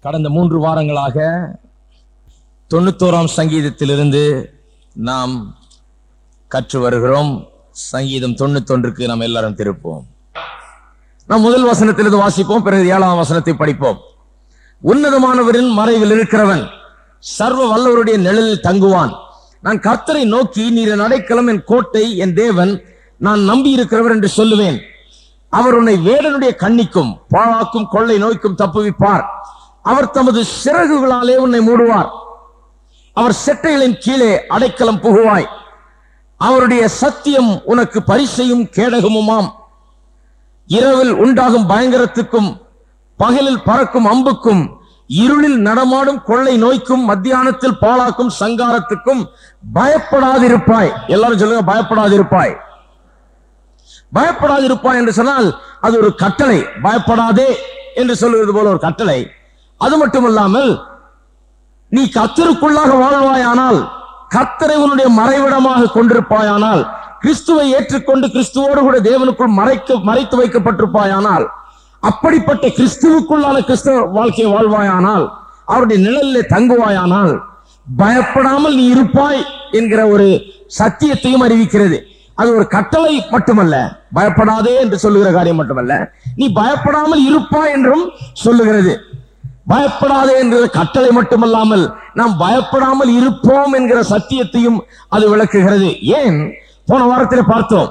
கடந்த மூன்று வாரங்களாக தொண்ணூத்தோராம் சங்கீதத்திலிருந்து நாம் கற்று வருகிறோம் சங்கீதம் தொண்ணூத்தொன்றுக்கு நாம் எல்லாரும் திருப்போம் நாம் முதல் வசனத்திலிருந்து வாசிப்போம் பிறகு ஏழாம் வசனத்தை படிப்போம் உன்னதமானவரின் மறைவில் இருக்கிறவன் சர்வ வல்லவருடைய நிழலில் தங்குவான் நான் கர்த்தரை நோக்கி நீர் என் அடைக்கலம் என் கோட்டை என் தேவன் நான் நம்பி இருக்கிறவர் என்று சொல்லுவேன் அவர் உன்னை வேடனுடைய கண்ணிக்கும் பாழாக்கும் கொள்ளை நோய்க்கும் தப்புவிப்பார் அவர் தமது சிறகுகளாலே உன்னை மூடுவார் அவர் செட்டைகளின் கீழே அடைக்கலம் புகுவாய் அவருடைய சத்தியம் உனக்கு பரிசையும் கேடகமுமாம் இரவில் உண்டாகும் பயங்கரத்துக்கும் பகலில் பறக்கும் அம்புக்கும் இருளில் நடமாடும் கொள்ளை நோய்க்கும் மத்தியானத்தில் பாழாக்கும் சங்காரத்துக்கும் பயப்படாதிருப்பாய் எல்லாரும் சொல்லுங்க பயப்படாதிருப்பாய் பயப்படாதிருப்பாய் என்று சொன்னால் அது ஒரு கட்டளை பயப்படாதே என்று சொல்லுவது போல ஒரு கட்டளை அது மட்டுமல்லாமல் நீ கத்தருக்குள்ளாக வாழ்வாயானால் கத்தரை உன்னுடைய மறைவிடமாக கொண்டிருப்பாயானால் கிறிஸ்துவை ஏற்றுக்கொண்டு கிறிஸ்துவோடு கூட தேவனுக்குள் மறைக்க மறைத்து வைக்கப்பட்டிருப்பாயானால் அப்படிப்பட்ட கிறிஸ்துவுக்குள்ளான கிறிஸ்தவ வாழ்க்கையை வாழ்வாயானால் அவருடைய நிழலிலே தங்குவாயானால் பயப்படாமல் நீ இருப்பாய் என்கிற ஒரு சத்தியத்தையும் அறிவிக்கிறது அது ஒரு கட்டளை மட்டுமல்ல பயப்படாதே என்று சொல்லுகிற காரியம் மட்டுமல்ல நீ பயப்படாமல் இருப்பாய் என்றும் சொல்லுகிறது பயப்படாதே என்கிற கட்டளை மட்டுமல்லாமல் நாம் பயப்படாமல் இருப்போம் என்கிற சத்தியத்தையும் அது விளக்குகிறது ஏன் போன வாரத்தில் பார்த்தோம்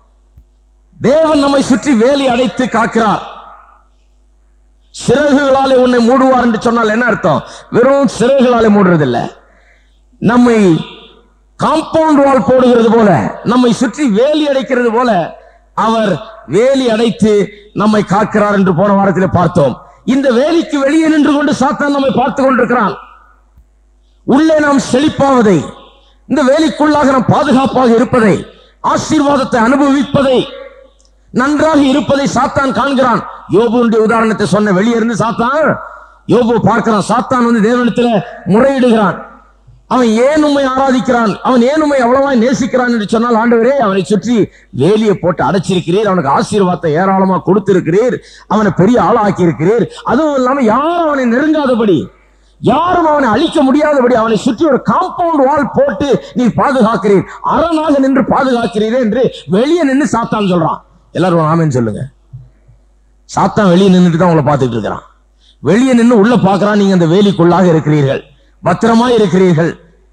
தேவன் நம்மை சுற்றி வேலி அடைத்து காக்கிறார் சிறகுகளாலே உன்னை மூடுவார் என்று சொன்னால் என்ன அர்த்தம் வெறும் சிறகுகளாலே மூடுறதில்ல நம்மை காம்பவுண்ட் வால் போடுகிறது போல நம்மை சுற்றி வேலி அடைக்கிறது போல அவர் வேலி அடைத்து நம்மை காக்கிறார் என்று போன வாரத்தில் பார்த்தோம் இந்த வேலிக்கு வெளியே நின்று கொண்டு சாத்தான் நம்மை பார்த்து கொண்டிருக்கிறான் உள்ளே நாம் செழிப்பாவதை இந்த வேலிக்குள்ளாக நாம் பாதுகாப்பாக இருப்பதை ஆசீர்வாதத்தை அனுபவிப்பதை நன்றாக இருப்பதை சாத்தான் காண்கிறான் யோபுடைய உதாரணத்தை சொன்ன வெளியே இருந்து சாத்தான் யோபு பார்க்கிறான் சாத்தான் வந்து தேவனிடத்துல முறையிடுகிறான் அவன் ஏன் உண்மை ஆராதிக்கிறான் அவன் ஏன் உண்மை அவ்வளவாய் நேசிக்கிறான் என்று சொன்னால் ஆண்டவரே அவனை சுற்றி வேலியை போட்டு அடைச்சிருக்கிறீர் அவனுக்கு ஆசீர்வாதத்தை ஏராளமா கொடுத்திருக்கிறீர் அவனை பெரிய ஆளாக்கி இருக்கிறீர் அதுவும் இல்லாம யாரும் அவனை நெருங்காதபடி யாரும் அவனை அழிக்க முடியாதபடி அவனை சுற்றி ஒரு காம்பவுண்ட் வால் போட்டு நீ பாதுகாக்கிறீர் அரணாக நின்று பாதுகாக்கிறீர் என்று வெளியே நின்று சாத்தான் சொல்றான் எல்லாரும் ஆமேன்னு சொல்லுங்க சாத்தான் வெளியே நின்றுட்டு தான் உங்களை பார்த்துட்டு இருக்கிறான் வெளியே நின்று உள்ள பார்க்கறான் நீங்க அந்த வேலிக்குள்ளாக இருக்கிறீர்கள் பத்திரமா இருக்கிறீர்கள்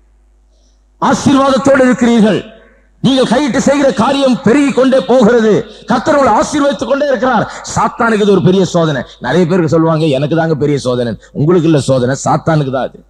ஆசீர்வாதத்தோடு இருக்கிறீர்கள் நீங்கள் கையிட்டு செய்கிற காரியம் பெருகி கொண்டே போகிறது கர்த்தர் உங்களை ஆசீர்வதித்துக் கொண்டே இருக்கிறார் சாத்தானுக்கு இது ஒரு பெரிய சோதனை நிறைய பேருக்கு சொல்லுவாங்க எனக்கு தாங்க பெரிய சோதனை உங்களுக்கு இல்ல சோதனை சாத்தானுக்கு தான் அது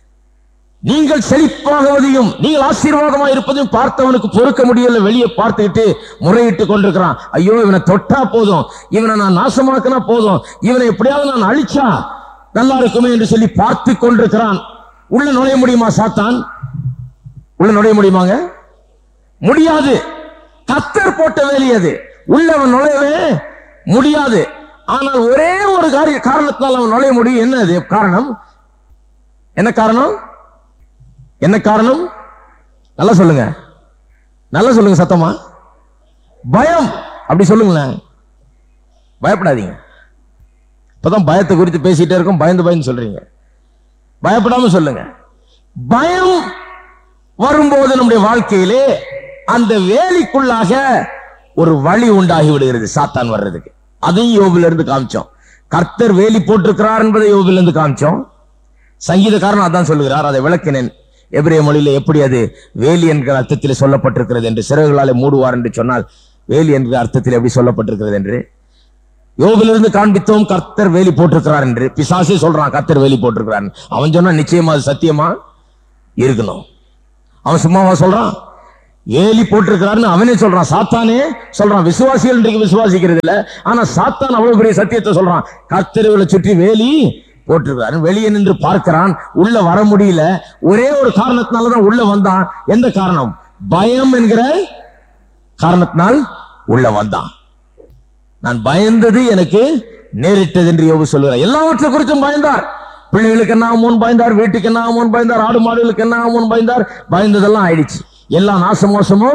நீங்கள் செழிப்பாகுவதையும் நீங்கள் ஆசீர்வாதமா இருப்பதையும் பார்த்தவனுக்கு பொறுக்க முடியல வெளியே பார்த்துக்கிட்டு முறையிட்டு கொண்டிருக்கிறான் ஐயோ இவனை தொட்டா போதும் இவனை நான் நாசமாக்கினா போதும் இவனை எப்படியாவது நான் அழிச்சா நல்லா இருக்குமே என்று சொல்லி பார்த்து கொண்டிருக்கிறான் உள்ள நுழைய முடியுமா சாத்தான் உள்ள நுழைய முடியுமாங்க முடியாது கத்தர் போட்ட வேலி அது உள்ளவன் நுழையவே முடியாது ஆனால் ஒரே ஒரு காரிய காரணத்தால் அவன் நுழைய முடியும் என்ன அது காரணம் என்ன காரணம் என்ன காரணம் நல்லா சொல்லுங்க நல்லா சொல்லுங்க சத்தமா பயம் அப்படி சொல்லுங்களேன் பயப்படாதீங்க இப்பதான் பயத்தை குறித்து பேசிட்டே இருக்கோம் பயந்து பயந்து சொல்றீங்க பயப்படாம சொல்லுங்க பயம் வரும்போது நம்முடைய வாழ்க்கையிலே அந்த வேலிக்குள்ளாக ஒரு வழி உண்டாகி விடுகிறது சாத்தான் வர்றதுக்கு அதையும் யோபில இருந்து காமிச்சோம் கர்த்தர் வேலி போட்டிருக்கிறார் என்பதை யோபில இருந்து காமிச்சோம் சங்கீதக்காரன் அதான் சொல்லுகிறார் அதை விளக்கினேன் எபிரேய மொழியில எப்படி அது வேலி என்கிற அர்த்தத்தில் சொல்லப்பட்டிருக்கிறது என்று சிறகுகளாலே மூடுவார் என்று சொன்னால் வேலி என்கிற அர்த்தத்தில் எப்படி சொல்லப்பட்டிருக்கிறது என்று யோபிலிருந்து காண்பித்தோம் கர்த்தர் வேலி போட்டிருக்கிறார் என்று பிசாசே சொல்றான் கர்த்தர் வேலி போட்டிருக்கிறார் அவன் சொன்னா நிச்சயமா அது சத்தியமா இருக்கணும் அவன் சும்மாவா சொல்றான் வேலி போட்டிருக்கிறாருன்னு அவனே சொல்றான் சாத்தானே சொல்றான் விசுவாசிகள் இன்றைக்கு விசுவாசிக்கிறது இல்ல ஆனா சாத்தான் அவ்வளவு பெரிய சத்தியத்தை சொல்றான் கர்த்தர்களை சுற்றி வேலி போட்டிருக்கிறாரு வெளியே நின்று பார்க்கிறான் உள்ள வர முடியல ஒரே ஒரு காரணத்தினாலதான் உள்ள வந்தான் எந்த காரணம் பயம் என்கிற காரணத்தினால் உள்ள வந்தான் நான் பயந்தது எனக்கு நேரிட்டது என்று யோபு சொல்லுகிறார் எல்லாவற்றை குறித்தும் பயந்தார் பிள்ளைகளுக்கு என்ன ஆகுமோன்னு பயந்தார் வீட்டுக்கு என்ன ஆகுமோன்னு பயந்தார் ஆடு மாடுகளுக்கு என்ன ஆகுமோன்னு பயந்தார் பயந்ததெல்லாம் ஆயிடுச்சு எல்லா நாச மோசமும்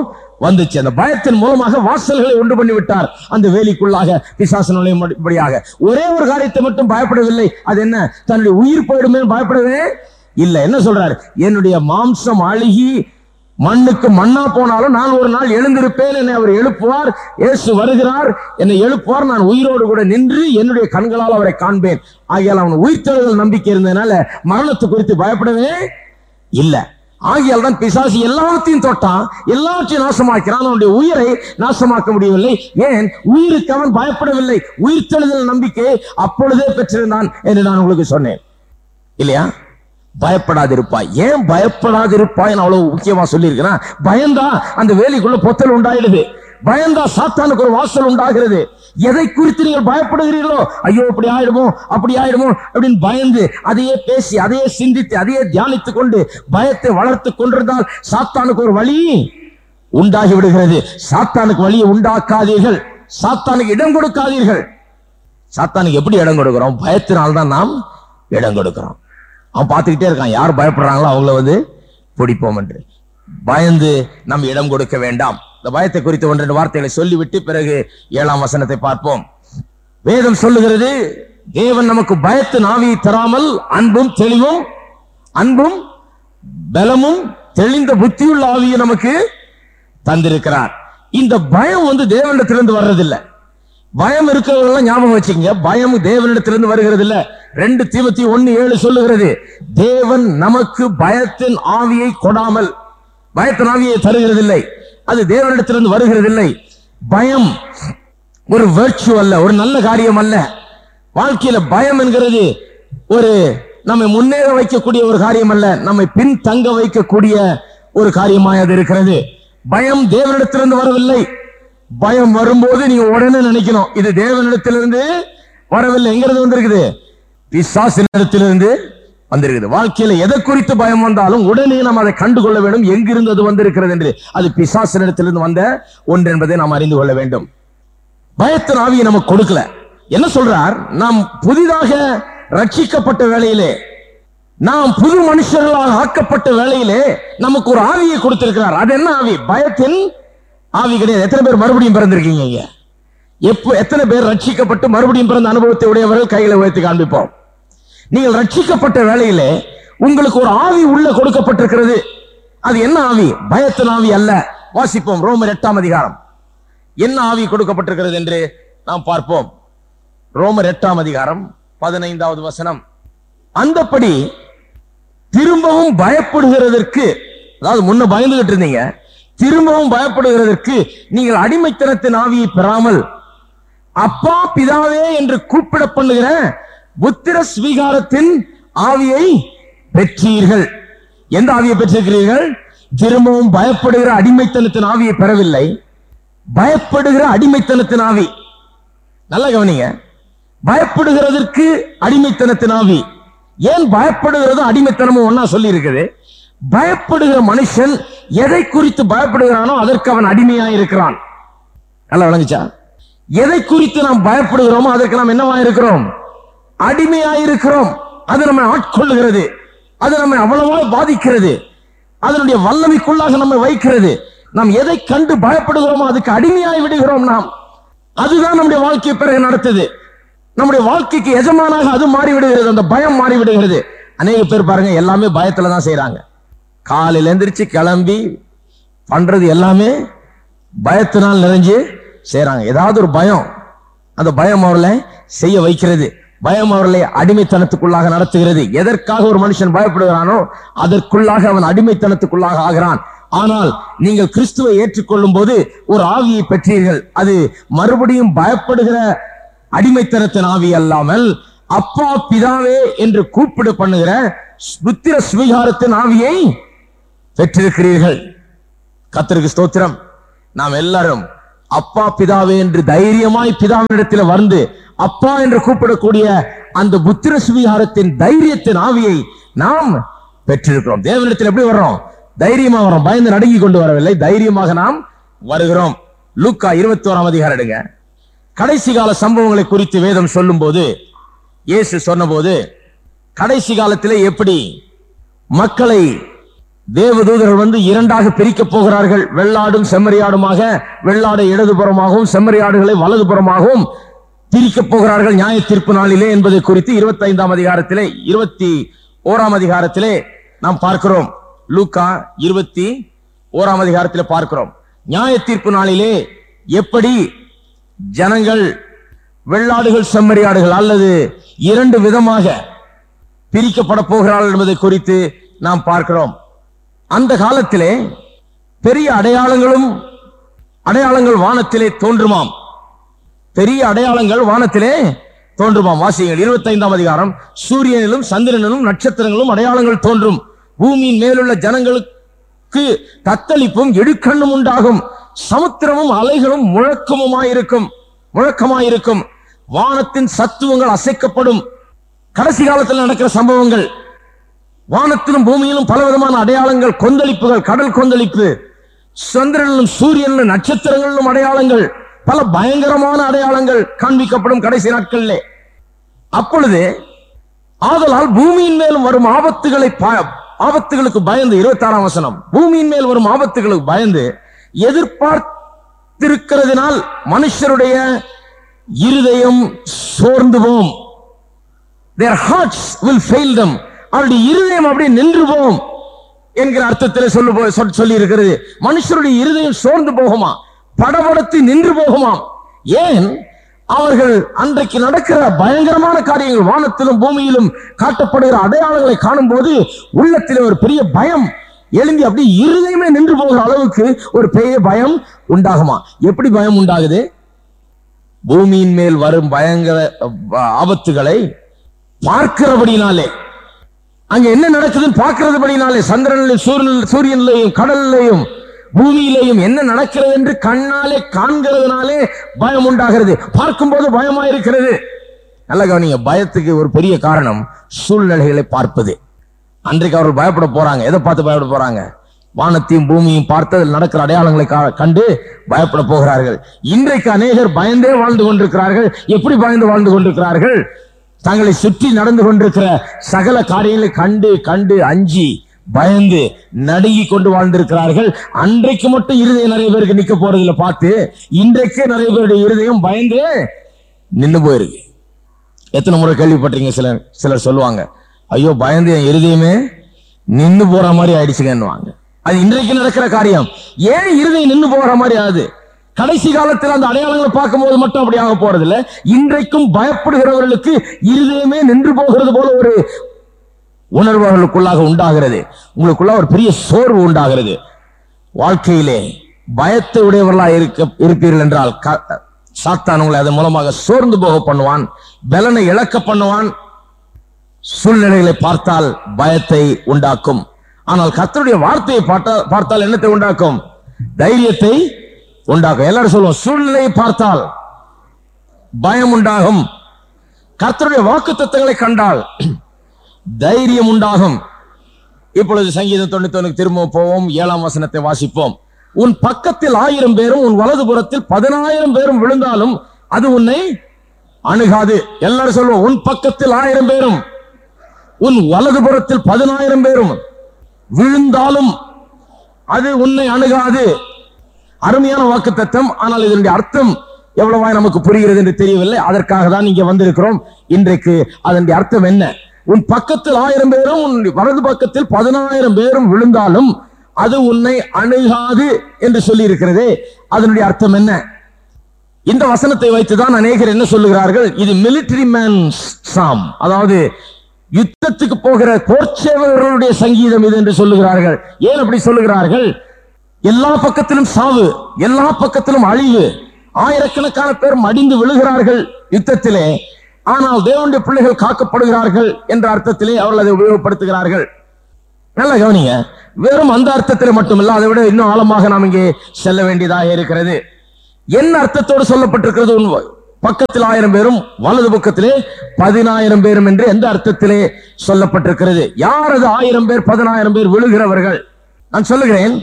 வந்துச்சு அந்த பயத்தின் மூலமாக வாசல்களை உண்டு பண்ணி விட்டார் அந்த வேலிக்குள்ளாக பிசாசு நுழையும்படியாக ஒரே ஒரு காரியத்தை மட்டும் பயப்படவில்லை அது என்ன தன்னுடைய உயிர் போயிடுமே பயப்படவே இல்ல என்ன சொல்றாரு என்னுடைய மாம்சம் அழுகி மண்ணுக்கு மண்ணா போனாலும் நான் ஒரு நாள் எழுந்திருப்பேன் என்னை அவர் எழுப்புவார் இயேசு வருகிறார் என்னை எழுப்புவார் நான் உயிரோடு கூட நின்று என்னுடைய கண்களால் அவரை காண்பேன் ஆகையால் அவன் உயிர்த்தெழுதல் நம்பிக்கை இருந்ததுனால மரணத்தை குறித்து பயப்படவே இல்ல ஆகியால் தான் பிசாசு எல்லாத்தையும் தொட்டான் எல்லாத்தையும் நாசமாக்கிறான் அவனுடைய உயிரை நாசமாக்க முடியவில்லை ஏன் உயிருக்கு அவன் பயப்படவில்லை உயிர்த்தெழுதல் நம்பிக்கை அப்பொழுதே பெற்றிருந்தான் என்று நான் உங்களுக்கு சொன்னேன் இல்லையா பயப்படாதிருப்பாய் ஏன் பயப்படாதிருப்பாய் அவ்வளவு முக்கியமா சொல்லியிருக்கிறேன் பயந்தா அந்த வேலிக்குள்ள பொத்தல் உண்டாயிடுது பயந்தா சாத்தானுக்கு ஒரு வாசல் உண்டாகிறது எதை குறித்து நீங்கள் பயப்படுகிறீர்களோ ஐயோ இப்படி ஆயிடுமோ அப்படி ஆயிடுமோ அப்படின்னு பயந்து அதையே பேசி அதையே சிந்தித்து அதையே தியானித்துக் கொண்டு பயத்தை வளர்த்து கொண்டிருந்தால் சாத்தானுக்கு ஒரு வழி உண்டாகி விடுகிறது சாத்தானுக்கு வழியை உண்டாக்காதீர்கள் சாத்தானுக்கு இடம் கொடுக்காதீர்கள் சாத்தானுக்கு எப்படி இடம் கொடுக்கிறோம் பயத்தினால்தான் நாம் இடம் கொடுக்கிறோம் அவன் பார்த்துக்கிட்டே இருக்கான் யார் பயப்படுறாங்களோ அவங்கள வந்து பிடிப்போம் என்று பயந்து நம்ம இடம் கொடுக்க வேண்டாம் இந்த பயத்தை குறித்து ஒன்று ரெண்டு வார்த்தைகளை சொல்லிவிட்டு பிறகு ஏழாம் வசனத்தை பார்ப்போம் வேதம் சொல்லுகிறது தேவன் நமக்கு பயத்தின் ஆவியை தராமல் அன்பும் தெளிவும் அன்பும் பலமும் தெளிந்த புத்தியுள்ள ஆவியை நமக்கு தந்திருக்கிறார் இந்த பயம் வந்து தேவனிடத்திலிருந்து வர்றதில்லை பயம் இருக்கிறவங்க ஞாபகம் வச்சுக்கங்க பயம் தேவனிடத்திலிருந்து வருகிறது இல்ல ரெண்டு தீபத்தி ஒன்னு ஏழு சொல்லுகிறது தேவன் நமக்கு பயத்தின் ஆவியை கொடாமல் பயத்தின் ஆவியை தருகிறதில்லை அது தேவனிடத்திலிருந்து வருகிறதில்லை பயம் ஒரு வேர்ச்சு அல்ல ஒரு நல்ல காரியம் அல்ல வாழ்க்கையில பயம் என்கிறது ஒரு நம்மை முன்னேற வைக்கக்கூடிய ஒரு காரியம் அல்ல நம்மை பின் தங்க வைக்கக்கூடிய ஒரு காரியமாய் அது இருக்கிறது பயம் தேவனிடத்திலிருந்து வரவில்லை பயம் வரும்போது நீங்க உடனே நினைக்கணும் இது தேவனிடத்திலிருந்து வரவில்லை எங்கிறது வந்திருக்குது பிசாசினிடத்திலிருந்து வந்திருக்குது வாழ்க்கையில எதை குறித்து பயம் வந்தாலும் உடனே நாம் அதை கண்டுகொள்ள வேண்டும் எங்கிருந்து அது வந்திருக்கிறது என்று அது பிசாசினிடத்திலிருந்து வந்த ஒன்று என்பதை நாம் அறிந்து கொள்ள வேண்டும் பயத்தின் ஆவியை நமக்கு கொடுக்கல என்ன சொல்றார் நாம் புதிதாக ரட்சிக்கப்பட்ட வேளையிலே நாம் புது மனுஷர்களாக ஆக்கப்பட்ட வேளையிலே நமக்கு ஒரு ஆவியை கொடுத்திருக்கிறார் அது என்ன ஆவி பயத்தின் ஆவி கிடையாது எத்தனை பேர் மறுபடியும் பிறந்திருக்கீங்க இங்க எப்போ எத்தனை பேர் ரட்சிக்கப்பட்டு மறுபடியும் பிறந்த அனுபவத்தை உடையவர்கள் கைகளை உயர்த்தி காண்பிப்போம் நீங்கள் ரட்சிக்கப்பட்ட வேளையிலே உங்களுக்கு ஒரு ஆவி உள்ள கொடுக்கப்பட்டிருக்கிறது அது என்ன ஆவி பயத்தின் ஆவி அல்ல வாசிப்போம் ரோமர் எட்டாம் அதிகாரம் என்ன ஆவி கொடுக்கப்பட்டிருக்கிறது என்று நாம் பார்ப்போம் ரோமர் எட்டாம் அதிகாரம் பதினைந்தாவது வசனம் அந்தப்படி திரும்பவும் பயப்படுகிறதற்கு அதாவது முன்ன பயந்துகிட்டு இருந்தீங்க திரும்பவும் பயப்படுகிறதற்கு நீங்கள் அடிமைத்தனத்தின் ஆவியை பெறாமல் அப்பா பிதாவே என்று கூப்பிட பண்ணுகிற புத்திர ஸ்வீகாரத்தின் ஆவியை பெற்றீர்கள் எந்த ஆவியை பெற்றிருக்கிறீர்கள் திரும்பவும் பயப்படுகிற அடிமைத்தனத்தின் ஆவியை பெறவில்லை பயப்படுகிற அடிமைத்தனத்தின் ஆவி நல்லா கவனிங்க பயப்படுகிறதற்கு அடிமைத்தனத்தின் ஆவி ஏன் பயப்படுகிறதும் அடிமைத்தனமும் ஒன்னா சொல்லி இருக்குது பயப்படுகிற மனுஷன் எதை குறித்து பயப்படுகிறானோ அதற்கு அவன் அடிமையா இருக்கிறான் நல்லா விளங்குச்சா எதை குறித்து நாம் பயப்படுகிறோமோ அதற்கு நாம் என்னவா இருக்கிறோம் அடிமையா இருக்கிறோம் அது நம்மை ஆட்கொள்ளுகிறது அது நம்மை அவ்வளவா பாதிக்கிறது அதனுடைய வல்லமைக்குள்ளாக நம்மை வைக்கிறது நாம் எதை கண்டு பயப்படுகிறோமோ அதுக்கு அடிமையாய் விடுகிறோம் நாம் அதுதான் நம்முடைய வாழ்க்கையை பிறகு நடத்துது நம்முடைய வாழ்க்கைக்கு எஜமானாக அது மாறி விடுகிறது அந்த பயம் மாறி விடுகிறது அநேக பேர் பாருங்க எல்லாமே பயத்துல தான் செய்றாங்க காலையில எந்திரிச்சு கிளம்பி பண்றது எல்லாமே பயத்தினால் நிறைஞ்சு செய்றாங்க ஏதாவது ஒரு பயம் அந்த பயம் அவர்களை செய்ய வைக்கிறது பயம் அவர்களை அடிமைத்தனத்துக்குள்ளாக நடத்துகிறது எதற்காக ஒரு மனுஷன் பயப்படுகிறானோ அதற்குள்ளாக அவன் அடிமைத்தனத்துக்குள்ளாக ஆகிறான் ஆனால் நீங்கள் கிறிஸ்துவை ஏற்றுக்கொள்ளும் போது ஒரு ஆவியை பெற்றீர்கள் அது மறுபடியும் பயப்படுகிற அடிமைத்தனத்தின் ஆவி அல்லாமல் அப்பா பிதாவே என்று கூப்பிடு பண்ணுகிற புத்திர சுவிகாரத்தின் ஆவியை பெற்றிருக்கிறீர்கள் கத்தருக்கு ஸ்தோத்திரம் நாம் எல்லாரும் அப்பா பிதாவே என்று தைரியமாய் பிதாவினிடத்தில் வந்து அப்பா என்று கூப்பிடக்கூடிய அந்த புத்திர சுவிகாரத்தின் தைரியத்தின் ஆவியை நாம் பெற்றிருக்கிறோம் தேவனிடத்தில் எப்படி வர்றோம் தைரியமா வரோம் பயந்து நடுங்கி கொண்டு வரவில்லை தைரியமாக நாம் வருகிறோம் லூக்கா இருபத்தி ஓராம் அதிகாரம் எடுங்க கடைசி கால சம்பவங்களை குறித்து வேதம் சொல்லும்போது இயேசு சொன்னபோது கடைசி காலத்திலே எப்படி மக்களை தேவதூதர்கள் வந்து இரண்டாக பிரிக்கப் போகிறார்கள் வெள்ளாடும் செம்மறியாடுமாக வெள்ளாடை இடதுபுறமாகவும் செம்மறியாடுகளை வலதுபுறமாகவும் பிரிக்கப் போகிறார்கள் நியாய தீர்ப்பு நாளிலே என்பதை குறித்து இருபத்தி ஐந்தாம் அதிகாரத்திலே இருபத்தி ஓராம் அதிகாரத்திலே நாம் பார்க்கிறோம் லூக்கா இருபத்தி ஓராம் அதிகாரத்திலே பார்க்கிறோம் நியாய தீர்ப்பு நாளிலே எப்படி ஜனங்கள் வெள்ளாடுகள் செம்மறியாடுகள் அல்லது இரண்டு விதமாக பிரிக்கப்பட போகிறார்கள் என்பதை குறித்து நாம் பார்க்கிறோம் அந்த காலத்திலே பெரிய அடையாளங்களும் அடையாளங்கள் வானத்திலே தோன்றுமாம் பெரிய அடையாளங்கள் வானத்திலே தோன்றுமாம் வாசியுங்கள் இருபத்தைந்தாம் அதிகாரம் சூரியனிலும் சந்திரனிலும் நட்சத்திரங்களும் அடையாளங்கள் தோன்றும் பூமியின் மேலுள்ள ஜனங்களுக்கு தத்தளிப்பும் இடுக்கண்ணும் உண்டாகும் சமுத்திரமும் அலைகளும் முழக்கமுமாயிருக்கும் முழக்கமாயிருக்கும் வானத்தின் சத்துவங்கள் அசைக்கப்படும் கடைசி காலத்தில் நடக்கிற சம்பவங்கள் வானத்திலும் பூமியிலும் பலவிதமான அடையாளங்கள் கொந்தளிப்புகள் கடல் கொந்தளிப்பு சந்திரனிலும் சூரியனிலும் நட்சத்திரங்களிலும் அடையாளங்கள் பல பயங்கரமான அடையாளங்கள் காண்பிக்கப்படும் கடைசி நாட்களிலே அப்பொழுது ஆதலால் பூமியின் மேலும் வரும் ஆபத்துகளை ப- ஆபத்துகளுக்கு பயந்து இருபத்தி ஆறாம் வசனம் பூமியின் மேல் வரும் ஆபத்துகளுக்கு பயந்து எதிர்பார்த்திருக்கிறதினால் மனுஷருடைய இருதயம் சோர்ந்து போம் their hearts will fail them அவருடைய இருதயம் அப்படியே நின்று போகும் என்கிற அர்த்தத்தில் சொல்லு போ- சொல்- சொல்லி இருக்கிறது மனுஷருடைய இருதயம் சோர்ந்து போகுமா படபடத்து நின்று போகுமாம் ஏன் அவர்கள் அன்றைக்கு நடக்கிற பயங்கரமான காரியங்கள் வானத்திலும் பூமியிலும் காட்டப்படுகிற அடையாளங்களை காணும்போது உள்ளத்தில் ஒரு பெரிய பயம் எழுந்தி அப்படி இருதயமே நின்று போகிற அளவுக்கு ஒரு பெரிய பயம் உண்டாகுமா எப்படி பயம் உண்டாகுது பூமியின் மேல் வரும் பயங்கர அஹ், ஆபத்துகளை பார்க்கிறபடினாலே அங்க என்ன நடக்குதுன்னு பார்க்கிறதுபடினாலே சந்திரனிலும் சூரியனில் சூரியனிலையும் கடல்லையும் பூமியிலையும் என்ன நடக்கிறது என்று கண்ணாலே காண்கிறதுனாலே பயம் உண்டாகிறது பார்க்கும்போது பயமா இருக்கிறது நல்ல கவனிங்க பயத்துக்கு ஒரு பெரிய காரணம் சூழ்நிலைகளை பார்ப்பது அன்றைக்கு அவர்கள் பயப்பட போறாங்க எதை பார்த்து பயப்பட போறாங்க வானத்தையும் பூமியும் பார்த்து அதில் நடக்கிற அடையாளங்களை கா- கண்டு பயப்பட போகிறார்கள் இன்றைக்கு அநேகர் பயந்தே வாழ்ந்து கொண்டிருக்கிறார்கள் எப்படி பயந்து வாழ்ந்து கொண்டிருக்கிறார்கள் தங்களை சுற்றி நடந்து கொண்டிருக்கிற சகல காரியங்களை கண்டு கண்டு அஞ்சி பயந்து நடுங்கி கொண்டு வாழ்ந்திருக்கிறார்கள் அன்றைக்கு மட்டும் இருதயம் நிறைய பேருக்கு நிக்க போறதில்ல பார்த்து இன்றைக்கே நிறைய பேருடைய இருதயம் பயந்து நின்னு போயிருக்கு எத்தனை முறை கேள்விப்பட்டீங்க சிலர் சிலர் சொல்லுவாங்க ஐயோ பயந்து என் இருதயமே நின்னு போற மாதிரி ஆயிடுச்சுங்கன்னுவாங்க அது இன்றைக்கு நடக்கிற காரியம் ஏன் இருதயம் நின்னு போற மாதிரி ஆகுது கடைசி காலத்தில் அந்த அடையாளங்களை பார்க்கும்போது மட்டும் அப்படி ஆக போறது இல்ல இன்றைக்கும் பயப்படுகிறவர்களுக்கு இருதயமே நின்று போகிறது போல ஒரு உணர்வு அவர்களுக்குள்ளாக உண்டாகிறது உங்களுக்குள்ள ஒரு பெரிய சோர்வு உண்டாகிறது வாழ்க்கையிலே பயத்தை உடையவர்களா இருக்க இருப்பீர்கள் என்றால் க- சாத்தான் உங்களை அதன் மூலமாக சோர்ந்து போக பண்ணுவான் பலனை இழக்க பண்ணுவான் சூழ்நிலைகளை பார்த்தால் பயத்தை உண்டாக்கும் ஆனால் கர்த்தருடைய வார்த்தையை பார்த்தா- பார்த்தால் என்னத்தை உண்டாக்கும் தைரியத்தை உண்டாக்கும் எல்லாரும் சொல்லுவோம் சூழ்நிலையை பார்த்தால் பயம் உண்டாகும் கர்த்தருடைய வாக்கு தத்தங்களை கண்டால் தைரியம் உண்டாகும் இப்பொழுது சங்கீதம் தொண்ணூத்தி திரும்ப போவோம் ஏழாம் வசனத்தை வாசிப்போம் உன் பக்கத்தில் ஆயிரம் பேரும் உன் வலது புறத்தில் பதினாயிரம் பேரும் விழுந்தாலும் அது உன்னை அணுகாது எல்லாரும் சொல்லுவோம் உன் பக்கத்தில் ஆயிரம் பேரும் உன் வலது புறத்தில் பதினாயிரம் பேரும் விழுந்தாலும் அது உன்னை அணுகாது அருமையான வாக்கு தத்தம் ஆனால் இதனுடைய அர்த்தம் எவ்வளவாய் நமக்கு புரிகிறது என்று தெரியவில்லை அதற்காக தான் இங்க வந்திருக்கிறோம் இன்றைக்கு அதனுடைய அர்த்தம் என்ன உன் பக்கத்தில் ஆயிரம் பேரும் உன் வலது பக்கத்தில் பதினாயிரம் பேரும் விழுந்தாலும் அது உன்னை அணுகாது என்று சொல்லி இருக்கிறதே அதனுடைய அர்த்தம் என்ன இந்த வசனத்தை வைத்துதான் அநேகர் என்ன சொல்லுகிறார்கள் இது மிலிட்டரி மேன் சாம் அதாவது யுத்தத்துக்கு போகிற போர்ச்சேவர்களுடைய சங்கீதம் இது என்று சொல்லுகிறார்கள் ஏன் அப்படி சொல்லுகிறார்கள் எல்லா பக்கத்திலும் சாவு எல்லா பக்கத்திலும் அழிவு ஆயிரக்கணக்கான பேர் மடிந்து விழுகிறார்கள் யுத்தத்திலே ஆனால் தேவனுடைய பிள்ளைகள் காக்கப்படுகிறார்கள் என்ற அர்த்தத்திலே அவர்கள் அதை உபயோகப்படுத்துகிறார்கள் நல்ல கவனிங்க வெறும் அந்த அர்த்தத்தில் மட்டுமல்ல அதை விட இன்னும் ஆழமாக நாம் இங்கே செல்ல வேண்டியதாக இருக்கிறது என்ன அர்த்தத்தோடு சொல்லப்பட்டிருக்கிறது உன் பக்கத்தில் ஆயிரம் பேரும் வலது பக்கத்திலே பதினாயிரம் பேரும் என்று எந்த அர்த்தத்திலே சொல்லப்பட்டிருக்கிறது யார் அது ஆயிரம் பேர் பதினாயிரம் பேர் விழுகிறவர்கள் நான் சொல்லுகிறேன்